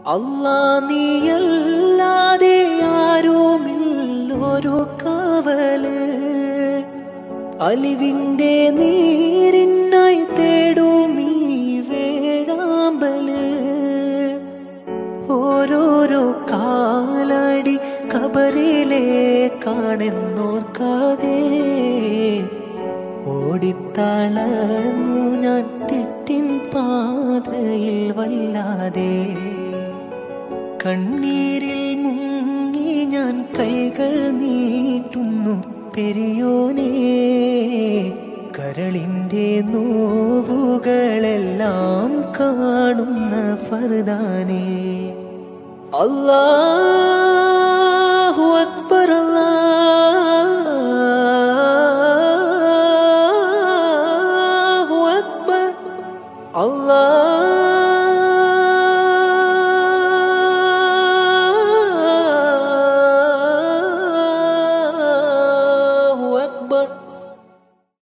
അല്ലാ നീയല്ലാതെ ആരുമില്ലൊരു കാവല് അലിവിന്റെ നീരിനായി തേടും ഈ വേഴാമ്പല് ഓരോരോ കാലടി കബറിലെ കാണുന്നോർക്കാതെ ഓടിത്തളർന്നു ഞാൻ തെറ്റിൻ പാതയിൽ വല്ലാതെ കണ്ണീരിൽ മുങ്ങി ഞാൻ കൈകൾ നീട്ടുന്നു പെരിയോനെ കരളിന്റെ നോവുകളെല്ലാം കാണുന്ന ഫർദാനെ അല്ലാഹു അക്ബർ അല്ലാഹു